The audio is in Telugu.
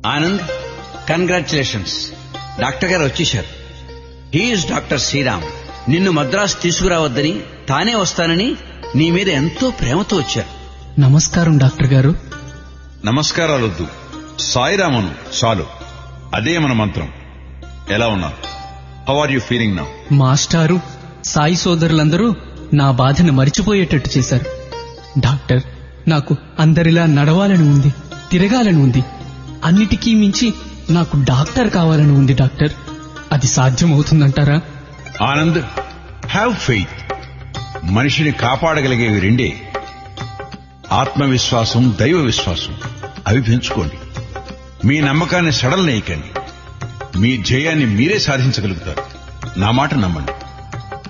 ఆనంద్ కంగ్రాచులేషన్స్ డాక్టర్ గారు వచ్చేశారు హీఈస్ డాక్టర్ శ్రీరామ్ నిన్ను మద్రాసు తీసుకురావద్దని తానే వస్తానని నీ మీద ఎంతో ప్రేమతో వచ్చారు నమస్కారం డాక్టర్ గారు నమస్కారాలొద్దు సాయిరామను చాలు అదే మన మంత్రం ఎలా ఉన్నావు how are you feeling now మాస్టారు సాయి సోదరులందరూ నా బాధను మరిచిపోయేటట్టు చేశారు డాక్టర్ నాకు అందరిలా నడవాలని ఉంది తిరగాలని ఉంది అన్నిటికీ మించి నాకు డాక్టర్ కావాలని ఉంది డాక్టర్ అది సాధ్యమవుతుందంటారా ఆనంద్ హ్యావ్ ఫెయిత్ మనిషిని కాపాడగలిగేవి రెండే ఆత్మవిశ్వాసం దైవ విశ్వాసం అవి పెంచుకోండి మీ నమ్మకాన్ని సడలనేయకండి మీ ధ్యేయాన్ని మీరే సాధించగలుగుతారు నా మాట నమ్మండి